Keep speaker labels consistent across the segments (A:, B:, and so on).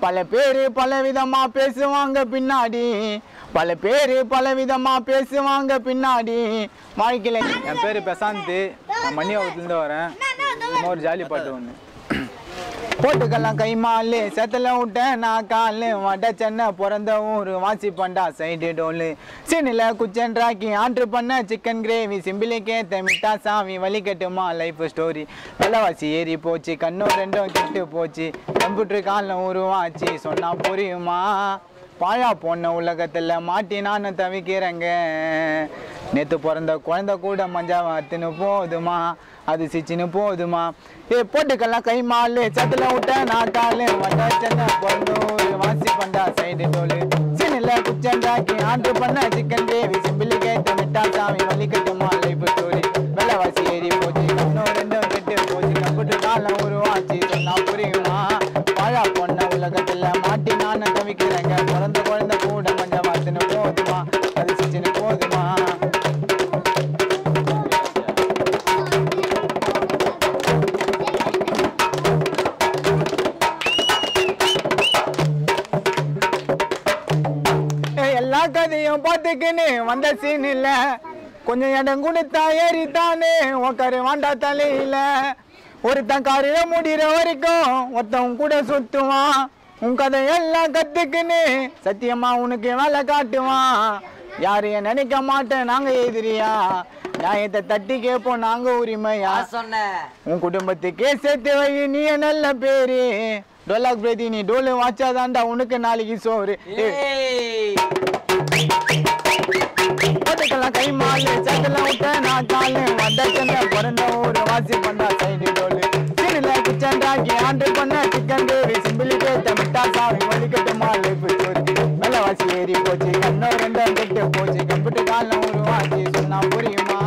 A: பல பேரு பல விதமா பேசுவாங்க பின்னாடி பல பேரு பல விதமா பேசுவாங்க பின்னாடி வாழ்க்கையில என் பேரு பிரசாந்த் நான் மணியாவத்துலேருந்து வரேன் சும்மா ஒரு ஜாலி பாட்டு ஒன்று போட்டுக்கலாம் கைமாலு செத்தல விட்டேன் நான் காலு வட சென்னை பிறந்த ஊர் வாசி பண்டா சைடு டோலு சீனில் குச்சன்றாக்கி ஆர்டர் பண்ண சிக்கன் கிரேவி சிம்பிளிக்கேத்த மிட்டா சாமி வலி கட்டுமா லைஃப் ஸ்டோரி விலைவாசி ஏறி போச்சு கண்ணும் ரெண்டும் கெட்டு போச்சு கம்ப்யூட்டர் காலில் உருவாச்சு சொன்னா புரியுமா பாழா போன உலகத்தில் மாட்டி நானும் தவிக்கிறேங்க நேற்று பிறந்த குழந்தை கூட மஞ்சா வாத்துன்னு போதுமா அது சிச்சின்னு போதுமா ஏ போட்டுக்கெல்லாம் கை மாலு சத்துல விட்ட நான் காலு வந்த சென்னை பிறந்தூர் வாசி பண்டா சைடு டோலு சின்னில் குச்சண்டாக்கி ஆர்டர் பண்ண சிக்கன் கிரேவி சிம்பிளி கேட்டு மிட்டா சாமி வலி கட்டுமா லைஃப் ஸ்டோரி விலைவாசி ஏறி போச்சு கண்ணும் ரெண்டும் கெட்டு போச்சு கம்ப்யூட்டர் காலம் உருவாச்சு சொன்னா புரியுமா வாழா பொண்ண உலகத்துல மாட்டி நானும் தவிக்கிறேங்க பிறந்த குழந்தை கூட மஞ்ச வாத்துன்னு போதுமா அது சிச்சின்னு போதுமா ஏய், எல்லா கதையும் பார்த்துக்கின்னு வந்த சீன் இல்ல கொஞ்சம் இடம் கொடுத்தா ஏறித்தானே உக்காரு வாண்டா தலையில ஒருத்தன் காரில முடிகிற வரைக்கும் ஒருத்தன் கூட சுத்துவான் உன் கதையெல்லாம் கத்துக்கின்னு சத்தியமா உனக்கு வேலை காட்டுவான் யாரையும் நினைக்க மாட்டேன் நாங்க எதிரியா நியாயத்தை தட்டி கேட்போம் நாங்க உரிமையா
B: சொன்னேன்
A: உன் குடும்பத்துக்கே சேர்த்து வை நீ நல்ல பேரு டோலாக் பிரதி நீ டோலு வாச்சாதான்டா உனக்கு நாளைக்கு சோறு ஏய், போட்டுக்கலாம் கை மாலு சட்டெல்லாம் விட்ட நான் காலு வந்த சென்னை பிறந்த ஊரு வாசி பண்ணா சைடு டோலு சீனில கிச்சன்டாக்கி ஆண்டு பண்ண சிக்கன் கிரேவி சிம்பிளி கேட்ட மிட்டா சாமி வலிக்கட்டு மாலு சோறு விலைவாசி ஏறி போச்சு கண்ணோ ரெண்டும் கெட்டு போச்சு கம்ப்யூட்டர் காலம் உருவாச்சு சொன்னா புரியுமா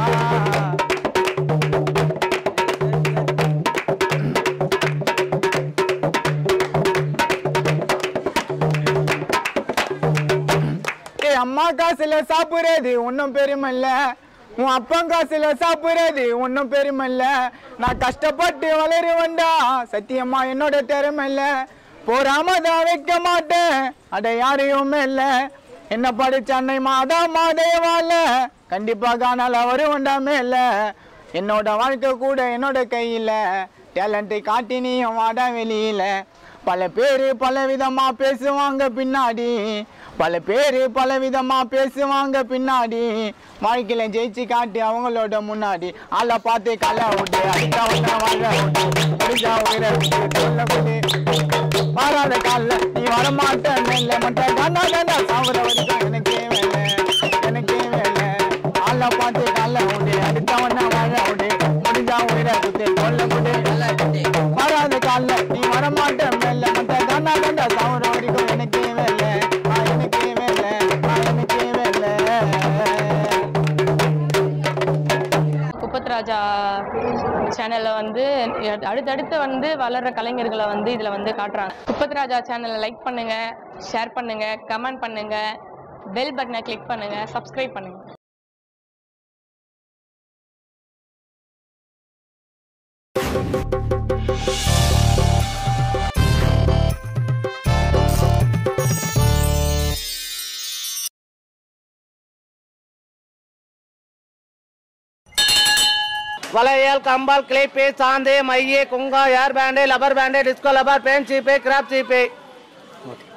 A: ஏய் அம்மா காசுல சாப்பிடுறது ஒன்றும் பெருமை இல்ல உன் அப்பன் காசுல சாப்பிடுறது ஒன்றும் பெருமை இல்ல நான் கஷ்டப்பட்டு வளருவேன்டா சத்தியமா என்னோட திறமை இல்ல போறாம தான் வைக்க மாட்டேன் அட யாரையுமே இல்ல என்ன படிச்ச அன்னை மாதா மாதேவால கண்டிப்பா காணால வருவண்டாமே இல்ல என்னோட வாழ்க்கை கூட என்னோட கையில டேலண்ட்டை காட்டி நீயும் வாடா வெளியில பல பேரு பல விதமா பேசுவாங்க பின்னாடி பல பேரு பல விதமா பேசுவாங்க பின்னாடி வாழ்க்கையில ஜெயிச்சு காட்டி அவங்களோட முன்னாடி ஆளை பார்த்து கலை விட்டு அடிக்கா விட்டா வாழ விட்டு முடிஞ்சா உயிரை விட்டு சொல்ல விட்டு மாறாத கால்ல நீ வரமாட்ட மெல்ல மட்டும் கண்ணா கண்ணா சாவுற வரைக்கும் எனக்கே வேலை எனக்கே வேலை ஆளை பார்த்து கலை விட்டு அடித்தவன வாழ விட்டு முடிஞ்சா உயிரை விட்டு சொல்ல விட்டு வராத கால்ல நீ வரமாட்ட மெல்ல மத்த கண்ணா கண்டா சாவுற வரைக்கும் எனக்கே வேலை நான் எனக்கே வேலை நான் எனக்கே வேலை
C: குப்பத் ராஜா சேனலில் வந்து அடுத்தடுத்து வந்து வளர்ற கலைஞர்களை வந்து இதில் வந்து காட்டுறாங்க குப்பத் ராஜா சேனலை லைக் பண்ணுங்க ஷேர் பண்ணுங்க கமெண்ட் பண்ணுங்க பெல் பட்டனை கிளிக் பண்ணுங்க சப்ஸ்கிரைப் பண்ணுங்க
B: வளையல் கம்பால் கிளிப்பு சாந்து மைய குங்கா hair band rubber band disco rubber பேன் சீப்பு கிராப் சீப்பு